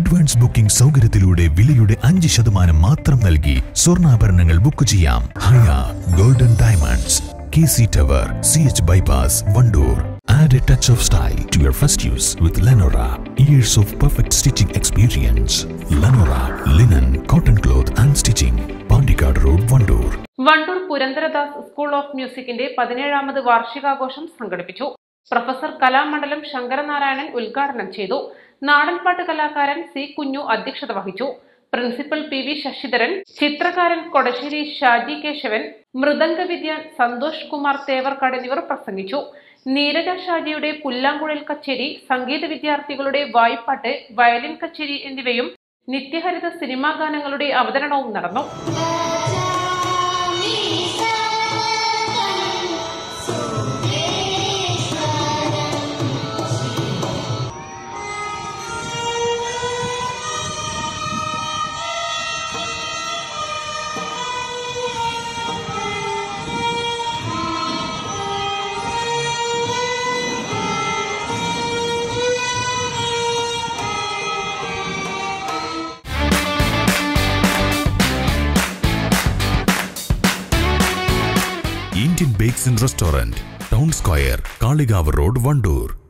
Advance booking സൗകര്യത്തിലൂടെ വിലയുടെ അഞ്ച് ശതമാനം മാത്രം നൽകി സ്വർണ്ണാഭരണങ്ങൾ ബുക്ക് ചെയ്യാം Haya golden diamonds K C tower C H bypass Vandoor Add a touch of style to your first use with Lenora. Years of perfect stitching experience. Lenora, linen, cotton cloth and stitching. Pandikad Road, Vandoor. Vandoor Purandaradas school of മ്യൂസിക്കിന്റെ പതിനേഴാമത് വാർഷികാഘോഷം സംഘടിപ്പിച്ചു professor Kalamandalam Sankaranarayanan ഉദ്ഘാടനം ചെയ്തു നാടൻപാട്ട് കലാകാരൻ C കുഞ്ഞു അധ്യക്ഷത വഹിച്ചു പ്രിൻസിപ്പൽ പി വി ശശിധരൻ ചിത്രകാരൻ കൊടശ്ശേരി ഷാജി കേശവൻ മൃദംഗ വിദ്യാൻ സന്തോഷ് കുമാർ തേവർക്കാട് എന്നിവർ പ്രസംഗിച്ചു നീരജ ഷാജിയുടെ പുല്ലാങ്കുഴൽ കച്ചേരി സംഗീത വിദ്യാർത്ഥികളുടെ വായ്പാട്ട് വയലിൻ കച്ചേരി എന്നിവയും നിത്യഹരിത സിനിമാ ഗാനങ്ങളുടെ അവതരണവും നടന്നു Indian Bakes and Restaurant, Town Square, Kaligav Road, Vandoor.